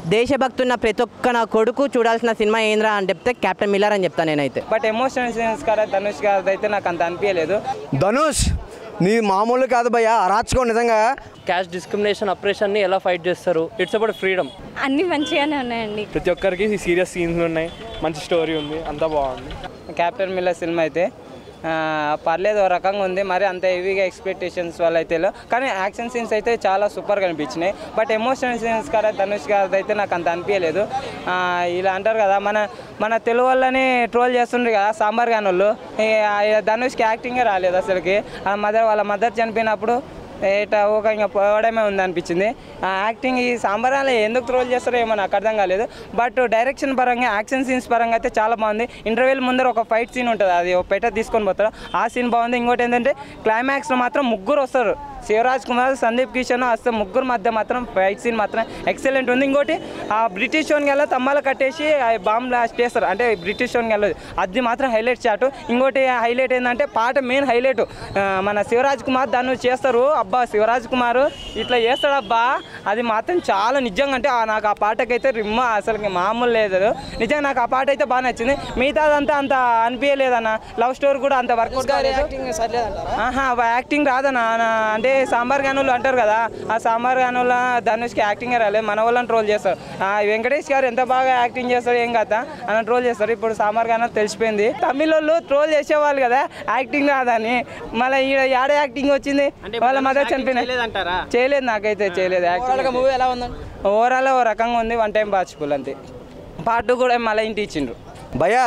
దేశభక్తున్న ప్రతి ఒక్క నా కొడుకు చూడాల్సిన సినిమా ఏంద్రా అని చెప్తే క్యాప్టెన్ మిల్లర్ అని చెప్తాను నేనైతే బట్ ఎమోషనల్ సీన్స్ కదా ధనుష్ గారిది అయితే నాకు అంత అనిపించలేదు ధనుష్ నీ మామూలు కాదు భయ్య అరాచకం నిజంగా క్యాస్ట్ డిస్క్రిమినేషన్ అప్రెషన్ని ఎలా ఫైట్ చేస్తారు ఇట్స్ అబౌట్ ఫ్రీడమ్ అన్నీ మంచిగానే ఉన్నాయండి ప్రతి ఒక్కరికి సీరియస్ సీన్స్ ఉన్నాయి మంచి స్టోరీ ఉంది అంతా బాగుంది క్యాప్టెన్ మిల్లర్ సినిమా అయితే ఆ, పర్లేదు ఓ రకంగా ఉంది మరి అంత హెవీగా ఎక్స్పెక్టేషన్స్ వల్ల అయితే లేవు. కానీ యాక్షన్ సీన్స్ అయితే చాలా సూపర్గా అనిపించినాయి బట్ ఎమోషనల్ సీన్స్ కదా ధనుష్ గారిది అయితే నాకు అంత అనిపించలేదు ఆ, ఇలా అంటారు కదా మన మన తెలుగు వాళ్ళని ట్రోల్ చేస్తుండ్రు కదా సాంబార్ గాని వాళ్ళు ఈ, ఆ, ధనుష్కి యాక్టింగే రాలేదు అసలుకి ఆ మదర్ వాళ్ళ మదర్ చనిపోయినప్పుడు ఏటా ఒక ఇంకా పోవడమే ఉంది అనిపించింది ఆ యాక్టింగ్ ఈ సాంబారాలు ఎందుకు ట్రోల్ చేస్తారో ఏమో నాకు అర్థం కాలేదు బట్ డైరెక్షన్ పరంగా యాక్షన్ సీన్స్ పరంగా అయితే చాలా బాగుంది ఇంటర్వ్యూల ముందర ఒక ఫైట్ సీన్ ఉంటుంది అది ఒక పెట్ట తీసుకొని పోతారు ఆ సీన్ బాగుంది ఇంకోటి ఏంటంటే క్లైమాక్స్లో మాత్రం ముగ్గురు వస్తారు శివరాజ్ కుమార్ సందీప్ కిషన్ వస్తే ముగ్గురు మధ్య మాత్రం ఫైట్ సీన్ మాత్రం ఎక్సలెంట్ ఉంది ఇంకోటి ఆ బ్రిటిష్ వన్కి వెళ్ళి తమ్మాలు కట్టేసి ఆ బాంబ్ బ్లాస్ట్ చేస్తారు అంటే బ్రిటిష్ వన్కి వెళ్ళదు అది మాత్రం హైలైట్ షాట్ ఇంకోటి హైలైట్ ఏంటంటే పాట మెయిన్ హైలైట్ మన శివరాజ్ కుమార్ దాన్ని చేస్తారు అబ్బా శివరాజ్ కుమార్ ఇట్లా చేస్తాడు అబ్బా అది మాత్రం చాలా నిజంగా అంటే ఆ నాకు ఆ పాటకైతే రిమ్మ అసలు మామూలు లేదు నిజంగా నాకు ఆ పాట అయితే బాగా నచ్చింది మిగతాదంతా అంత అనిపించలేదన్న లవ్ స్టోరీ కూడా అంత వర్కౌట్ కాలేదు ఆహా వా- యాక్టింగ్ రాదన్న నా- అంటే సాంబార్ గానులు అంటారు కదా ఆ సాంబార్ గానుల ధనుష్కి యాక్టింగ్ రాలేదు మన వాళ్ళని ట్రోల్ చేస్తారు ఆ వెంకటేష్ గారు ఎంత బాగా యాక్టింగ్ చేస్తారు ఏం కదా అని ట్రోల్ చేస్తారు ఇప్పుడు సాంబార్ గాను తెలిసిపోయింది తమిళ వాళ్ళు ట్రోల్ చేసేవాళ్ళు కదా యాక్టింగ్ రాదని మళ్ళీ ఈడ యాడ యాక్టింగ్ వచ్చింది వాళ్ళ మదర్ చనిపోయినాయి చేయలేదు నాకైతే చేయలేదు యాక్టింగ్ మూవీ ఎలా ఉందండి ఓవరాల్ ఓ రకంగా ఉంది వన్ టైం వాచబుల్ అంతే పార్ట్ టూ కూడా మళ్ళీ ఇంటి ఇచ్చిండ్రు భయ్య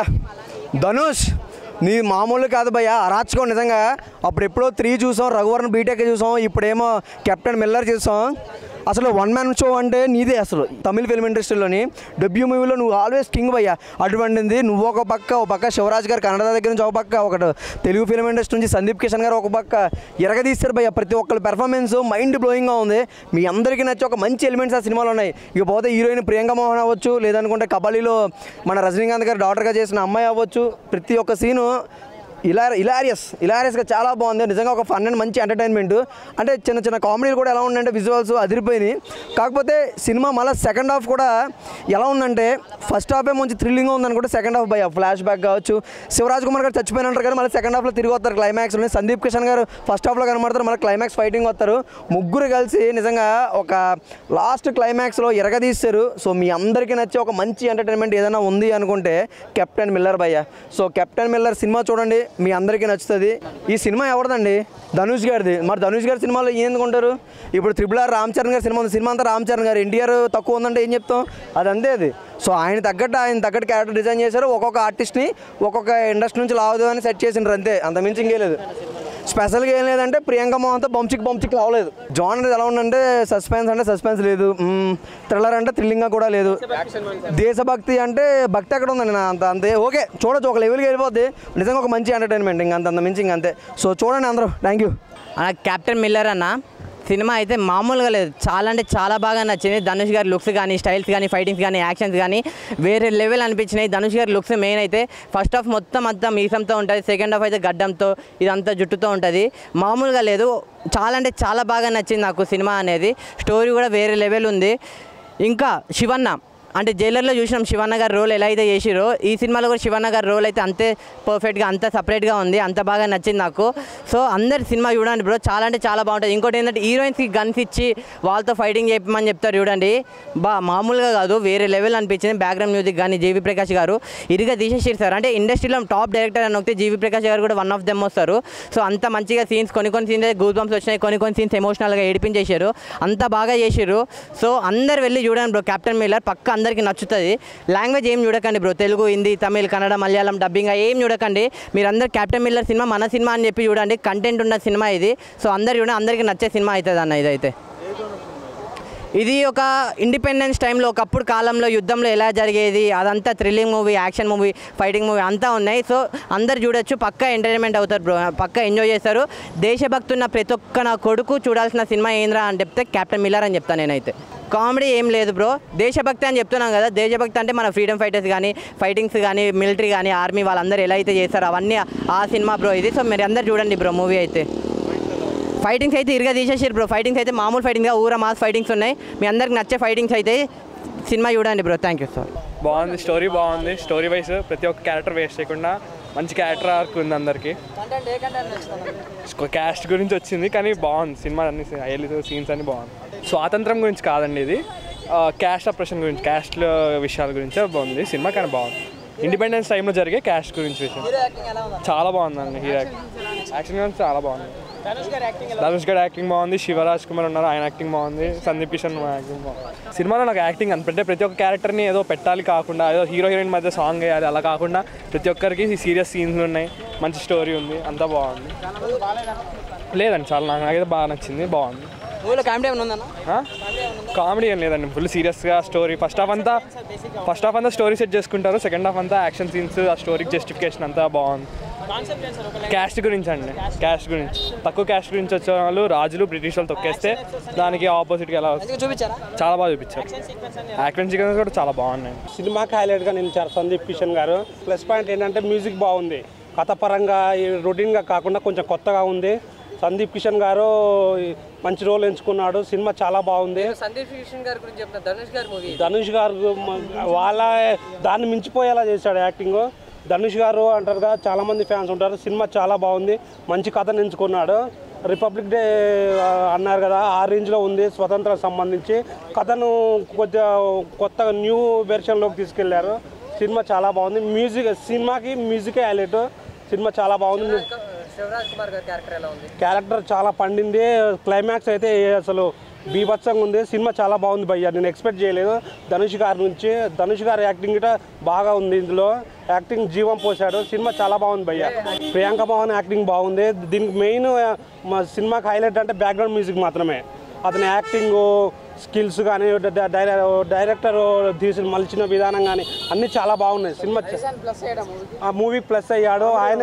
ధనుష్ నీ మామూలు కాదు భయ్య అరాచకం నిజంగా అప్పుడు ఎప్పుడో త్రీ చూసాం రఘువరన్ బీటెక్ చూసాం ఇప్పుడేమో కెప్టెన్ మిల్లర్ చూసాం అసలు వన్ మ్యాన్ షో అంటే నీదే అసలు తమిళ ఫిల్మ్ ఇండస్ట్రీలోని డెబ్యూ మూవీలో నువ్వు ఆల్వేస్ కింగ్ భయ్య అటువంటిది నువ్వు ఒక పక్క ఒక పక్క శివరాజ్ గారు కన్నడ దగ్గర నుంచి ఒక పక్క ఒకటి తెలుగు ఫిల్మ్ ఇండస్ట్రీ నుంచి సందీప్ కిషన్ గారు ఒక పక్క ఎరగదీస్తారు భయ్య ప్రతి ఒక్కరి పెర్ఫార్మెన్స్ మైండ్ బ్లోయింగ్గా ఉంది మీ అందరికీ నచ్చి ఒక మంచి ఎలిమెంట్స్ ఆ సినిమాలో ఉన్నాయి ఇక పోతే హీరోయిన్ ప్రియాంక మోహన్ అవ్వచ్చు లేదనుకుంటే కబడ్డీలో మన రజనీకాంత్ గారు డాక్టర్గా చేసిన అమ్మాయి అవ్వచ్చు ప్రతి ఒక్క సీను ఇలా ఇలారియస్ ఇలారియస్గా చాలా బాగుంది నిజంగా ఒక ఫన్ అండ్ మంచి ఎంటర్టైన్మెంట్ అంటే చిన్న చిన్న కామెడీలు కూడా ఎలా ఉందంటే విజువల్స్ అదిరిపోయినాయి కాకపోతే సినిమా మళ్ళీ సెకండ్ హాఫ్ కూడా ఎలా ఉందంటే ఫస్ట్ హాఫే మంచి థ్రిల్లింగ్ ఉందనుకుంటే second half by flashback కావచ్చు శివరాజ్ కుమార్ గారు చచ్చిపోయినంటారు కానీ మళ్ళీ సెకండ్ హాఫ్లో తిరిగి వస్తారు క్లైమాక్స్లో సందీప్ కిషన్ గారు ఫస్ట్ హాఫ్లో కనబడతారు మళ్ళీ క్లైమాక్స్ ఫైటింగ్ వస్తారు ముగ్గురు కలిసి నిజంగా ఒక లాస్ట్ క్లైమాక్స్లో ఎరగదీస్తారు సో మీ అందరికీ నచ్చే ఒక మంచి ఎంటర్టైన్మెంట్ ఏదైనా ఉంది అనుకుంటే కెప్టెన్ మిల్లర్ భయ్య సో కెప్టెన్ మిల్లర్ సినిమా చూడండి మీ అందరికీ నచ్చుతుంది ఈ సినిమా ఎవరిదండి ధనుష్ గారిది మరి ధనుష్ గారి సినిమాలో ఏం ఎందుకుంటారు ఇప్పుడు త్రిబుల్ ఆర్ రామ్ చరణ్ గారి సినిమా ఉంది సినిమా అంతా రామ్ చరణ్ గారు ఎన్టీఆర్ తక్కువ ఉందంటే ఏం చెప్తాం అది అంతే అది సో ఆయన తగ్గట్టు ఆయన తగ్గట్టు క్యారెక్టర్ డిజైన్ చేశారు ఒక్కొక్క ఆర్టిస్ట్ని ఒక్కొక్క ఇండస్ట్రీ నుంచి లావదు అని సెట్ చేసిండ్రు అంతే అంత మించి ఇంకే లేదు స్పెషల్గా ఏం లేదంటే ప్రియాంక మోహన్తో బంచిక్ బంచిక్ రావలేదు జాన్ అనేది ఎలా ఉందంటే సస్పెన్స్ అంటే సస్పెన్స్ లేదు థ్రిల్లర్ అంటే థ్రిల్లింగ్గా కూడా లేదు దేశభక్తి అంటే భక్తి ఎక్కడ ఉందండి నా అంత అంతే ఓకే చూడొచ్చు ఒక లెవెల్కి వెళ్ళిపోద్ది నిజంగా ఒక మంచి ఎంటర్టైన్మెంట్ ఇంక అంత అంత మించి ఇంక అంతే సో చూడండి అందరూ థ్యాంక్ యూ అన్న క్యాప్టెన్ మిల్లర్ అన్న సినిమా అయితే మామూలుగా లేదు చాలా అంటే చాలా బాగా నచ్చింది ధనుష్ గారి లుక్స్ కానీ స్టైల్స్ కానీ ఫైటింగ్స్ కానీ యాక్షన్స్ కానీ వేరే లెవెల్ అనిపించినాయి ధనుష్ గారి లుక్స్ మెయిన్ అయితే ఫస్ట్ హాఫ్ మొత్తం అంతా మీసంతో ఉంటుంది సెకండ్ హాఫ్ అయితే గడ్డంతో ఇదంతా జుట్టుతో ఉంటుంది మామూలుగా లేదు చాలా అంటే చాలా బాగా నచ్చింది నాకు సినిమా అనేది స్టోరీ కూడా వేరే లెవెల్ ఉంది ఇంకా శివన్న అంటే జైలర్లో చూసినాం శివన్న గారి రోల్ ఎలా అయితే చేసిరో ఈ సినిమాలో కూడా శివన్న గారి రోల్ అయితే అంతే పర్ఫెక్ట్గా అంత సపరేట్గా ఉంది అంత బాగా నచ్చింది నాకు సో అందరు సినిమా చూడండి బ్రో చాలా అంటే చాలా బాగుంటుంది ఇంకోటి ఏంటంటే హీరోయిన్స్కి గన్స్ ఇచ్చి వాళ్ళతో ఫైటింగ్ చేయమని చెప్తారు చూడండి బా మామూలుగా కాదు వేరే లెవెల్ అనిపించింది బ్యాక్గ్రౌండ్ మ్యూజిక్ కానీ జీవి ప్రకాష్ గారు ఇదిగా తీసేసారు సార్ అంటే ఇండస్ట్రీలో టాప్ డైరెక్టర్ అని ఒకటి జీవి ప్రకాష్ గారు కూడా వన్ ఆఫ్ దెమ్ వస్తారు సో అంత మంచిగా సీన్స్ కొన్ని కొన్ని సీన్స్ గూస్ బంప్స్ వచ్చినాయి కొన్ని కొన్ని సీన్స్ ఎమోషనల్గా ఏడిపించేశారు అంత బాగా చేసారు సో అందరు వెళ్ళి చూడండి బ్రో కెప్టెన్ మిల్లర్ పక్క అందరికీ నచ్చుతుంది లాంగ్వేజ్ ఏం చూడకండి బ్రో తెలుగు హిందీ తమిళ్ కన్నడ మలయాళం డబ్బింగ్ ఏం చూడకండి మీరు అందరు కెప్టెన్ మిల్లర్ సినిమా మన సినిమా అని చెప్పి చూడండి కంటెంట్ ఉన్న సినిమా ఇది సో అందరు చూడండి అందరికీ నచ్చే సినిమా అవుతుంది అన్న ఇదైతే ఇది ఒక ఇండిపెండెన్స్ టైంలో ఒకప్పుడు కాలంలో యుద్ధంలో ఎలా జరిగేది అదంతా thrilling movie action movie fighting movie అంతా ఉన్నాయి సో అందరు చూడొచ్చు పక్కా ఎంటర్టైన్మెంట్ అవుతారు బ్రో పక్కా ఎంజాయ్ చేస్తారు దేశభక్తున్న ప్రతి ఒక్క నా కొడుకు చూడాల్సిన సినిమా ఏంద్రా అని చెప్తే కెప్టెన్ మిల్లర్ అని చెప్తాను నేనైతే కామెడీ ఏం లేదు బ్రో దేశభక్తి అని చెప్తున్నాం కదా దేశభక్తి అంటే మన ఫ్రీడమ్ ఫైటర్స్ కానీ ఫైటింగ్స్ కానీ మిలిటరీ కానీ ఆర్మీ వాళ్ళందరూ ఎలా అయితే చేస్తారో అవన్నీ ఆ సినిమా బ్రో ఇది సో మీరు అందరు చూడండి బ్రో మూవీ అయితే ఫైటింగ్స్ అయితే ఇరుగా తీసేసారు బ్రో ఫైటింగ్స్ అయితే మామూలు ఫైటింగ్గా ఊర మాస్ ఫైటింగ్స్ ఉన్నాయి మీ అందరికి నచ్చే ఫైటింగ్స్ అయితే సినిమా చూడండి బ్రో థ్యాంక్ యూ సార్ బాగుంది స్టోరీ బాగుంది స్టోరీ వైస్ ప్రతి ఒక్క క్యారెక్టర్ వేస్ట్ చేయకుండా మంచి క్యారెక్టర్ ఆర్క్ ఉంది అందరికి క్యాస్ట్ గురించి వచ్చింది కానీ బాగుంది సినిమా అన్ని హైలైట్ సీన్స్ అన్ని బాగుంది స్వాతంత్రం గురించి కాదండి ఇది క్యాస్ట్ అప్రెషన్ గురించి క్యాస్ట్ విషయాల గురించే బాగుంది సినిమా కానీ బాగుంది ఇండిపెండెన్స్ టైంలో జరిగే క్యాస్ట్ గురించి విషయం చాలా బాగుందండి హీరో యాక్షన్ గురించి చాలా బాగుంది ధనుష్ గారి యాక్టింగ్ బాగుంది శివరాజ్ కుమార్ ఉన్నారు ఆయన యాక్టింగ్ బాగుంది సందీప్ కిషన్ యాక్టింగ్ బాగుంది సినిమాలో నాకు యాక్టింగ్ అనిపెట్టే ప్రతి ఒక్క క్యారెక్టర్ని ఏదో పెట్టాలి కాకుండా ఏదో హీరో హీరోయిన్ మధ్య సాంగ్ వేయాలి అలా కాకుండా ప్రతి ఒక్కరికి సీరియస్ సీన్స్ ఉన్నాయి మంచి స్టోరీ ఉంది అంతా బాగుంది లేదండి చాలా నాకు నాకైతే బాగా నచ్చింది బాగుంది మూవీలో కామెడీ ఏమైనా ఉందన్న కామెడీ ఏం లేదండి ఫుల్ సీరియస్గా స్టోరీ ఫస్ట్ హాఫ్ అంతా ఫస్ట్ హాఫ్ అంతా స్టోరీ సెట్ చేసుకుంటారు సెకండ్ హాఫ్ అంతా యాక్షన్ సీన్స్ ఆ స్టోరీకి జస్టిఫికేషన్ అంతా బాగుంది క్యాస్ట్ గురించి అండి క్యాస్ట్ గురించి తక్కువ క్యాస్ట్ గురించి వచ్చే వాళ్ళు రాజులు బ్రిటిష్ వాళ్ళు తొక్కేస్తే దానికి ఆపోజిట్గా ఎలా వస్తుంది చూపించారా చాలా బాగా చూపించారు యాక్షన్ సీక్వెన్స్ కూడా చాలా బాగున్నాయి సినిమాకి హైలైట్గా నిలిచారు సందీప్ కిషన్ గారు ప్లస్ పాయింట్ ఏంటంటే మ్యూజిక్ బాగుంది కథ పరంగా ఈ రొటీన్గా కాకుండా కొంచెం కొత్తగా ఉంది సందీప్ కిషన్ గారు మంచి రోల్ ఎంచుకున్నాడు సినిమా చాలా బాగుంది సందీప్ కిషన్ గారి గురించి చెప్తున్నా ధనుష్ గారి మూవీ ధనుష్ గారు మ- వాళ్ళ దాన్ని మించిపోయేలా చేశాడు యాక్టింగ్ ధనుష్ గారు అంటారుగా చాలా మంది ఫ్యాన్స్ ఉంటారు సినిమా చాలా బాగుంది మంచి కథను ఎంచుకున్నాడు రిపబ్లిక్ డే ఆ, అన్నారు కదా ఆ రేంజ్లో ఉంది స్వతంత్రం సంబంధించి కథను కొద్దిగా కొత్తగా న్యూ వెర్షన్లోకి తీసుకెళ్లారు సినిమా చాలా బాగుంది మ్యూజిక్ సినిమాకి మ్యూజికే హైలైట్ సినిమా చాలా బాగుంది శివరాజ్ కుమార్ గారి క్యారెక్టర్ ఎలా ఉంది క్యారెక్టర్ చాలా పండింది క్లైమాక్స్ అయితే అసలు బీభత్సంగా ఉంది సినిమా చాలా బాగుంది భయ్య నేను ఎక్స్పెక్ట్ చేయలేదు ధనుష్ గారి నుంచి ధనుష్ గారి యాక్టింగ్ కూడా బాగా ఉంది ఇందులో యాక్టింగ్ జీవం పోశాడు సినిమా చాలా బాగుంది భయ్య ప్రియాంక మోహన్ యాక్టింగ్ బాగుంది దీనికి మెయిన్ మా సినిమాకి హైలైట్ అంటే బ్యాక్గ్రౌండ్ మ్యూజిక్ మాత్రమే అతని యాక్టింగ్ స్కిల్స్ కానీ డైరెక్టర్ తీసిన మలిచిన విధానం కానీ అన్నీ చాలా బాగున్నాయి సినిమా ఆ మూవీ ప్లస్ అయ్యాడు ఆయన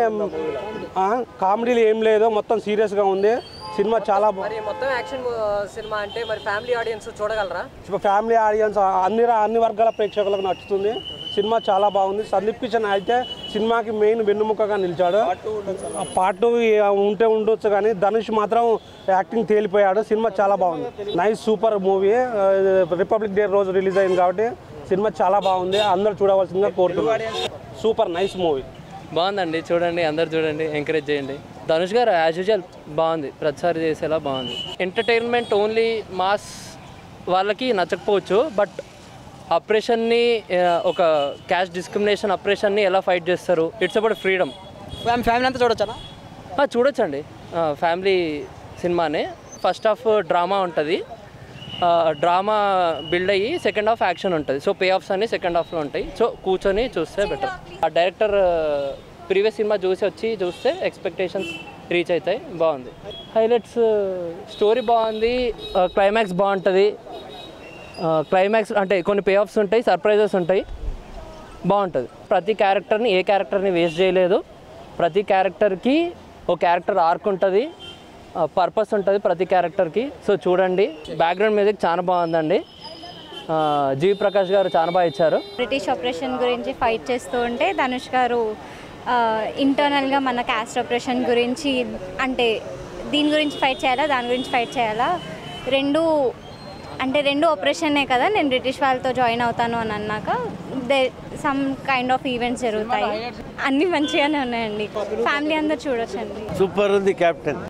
కామెడీలు ఏం లేదు మొత్తం సీరియస్గా ఉంది సినిమా చాలా బా- మరి మొత్తం యాక్షన్ సినిమా అంటే మరి ఫ్యామిలీ ఆడియన్స్ చూడగలరా ఫ్యామిలీ ఆడియన్స్ అన్ని రా- అన్ని వర్గాల ప్రేక్షకులకు నచ్చుతుంది సినిమా చాలా బాగుంది సందీప్ కిషన్ అయితే సినిమాకి మెయిన్ వెన్నుముకగా నిలిచాడు ఆ పార్ట్ టూ ఉంటే ఉండొచ్చు కానీ ధనుష్ మాత్రం యాక్టింగ్ తేలిపోయాడు సినిమా చాలా బాగుంది nice super movie republic day రోజు రిలీజ్ అయింది కాబట్టి సినిమా చాలా బాగుంది అందరూ చూడవలసిందిగా కోరుతున్నాను సూపర్ నైస్ మూవీ బాగుందండి చూడండి అందరు చూడండి ఎంకరేజ్ చేయండి ధనుష్ గారు యాజ్ యూజువల్ బాగుంది ప్రతిసారి చేసేలా బాగుంది ఎంటర్టైన్మెంట్ ఓన్లీ మాస్ వాళ్ళకి నచ్చకపోవచ్చు బట్ అప్రెషన్ని ఒక క్యాష్ డిస్క్రిమినేషన్ అప్రెషన్ని ఎలా ఫైట్ చేస్తారు ఇట్స్ అబౌట్ ఫ్రీడమ్ ఫ్యామిలీ అంతా చూడొచ్చా చూడొచ్చండి ఫ్యామిలీ సినిమానే ఫస్ట్ హాఫ్ డ్రామా ఉంటుంది డ్రామా బిల్డ్ అయ్యి సెకండ్ హాఫ్ యాక్షన్ ఉంటుంది సో పే ఆఫ్స్ అన్ని సెకండ్ హాఫ్లో ఉంటాయి సో కూర్చొని చూస్తే బెటర్ ఆ డైరెక్టర్ ప్రీవియస్ సినిమా చూసి వచ్చి చూస్తే ఎక్స్పెక్టేషన్స్ రీచ్ అవుతాయి బాగుంది హైలైట్స్ స్టోరీ బాగుంది క్లైమాక్స్ బాగుంటుంది క్లైమాక్స్ అంటే కొన్ని పే ఆఫ్స్ ఉంటాయి సర్ప్రైజెస్ ఉంటాయి బాగుంటుంది ప్రతి క్యారెక్టర్ని ఏ క్యారెక్టర్ని వేస్ట్ చేయలేదు ప్రతి క్యారెక్టర్కి ఒక క్యారెక్టర్ ఆర్క్ ఉంటుంది పర్పస్ ఉంటుంది ప్రతి క్యారెక్టర్కి సో చూడండి బ్యాక్గ్రౌండ్ మ్యూజిక్ చాలా బాగుందండి ఆ, జీవి ప్రకాష్ గారు చాలా బాగా ఇచ్చారు బ్రిటిష్ ఆపరేషన్ గురించి ఫైట్ చేస్తూ ఉంటే ధనుష్ గారు ఇంటర్నల్గా మన క్యాస్ట్ ఆపరేషన్ గురించి అంటే దీని గురించి ఫైట్ చేయాలా దాని గురించి ఫైట్ చేయాలా రెండు అంటే రెండు ఆపరేషనే కదా నేను బ్రిటిష్ వాళ్ళతో జాయిన్ అవుతాను అని అన్నాక they some kind of events జరుగుతాయి అన్నీ మంచిగానే ఉన్నాయండి ఫ్యామిలీ అందరు చూడొచ్చండి సూపర్ ఉంది కెప్టెన్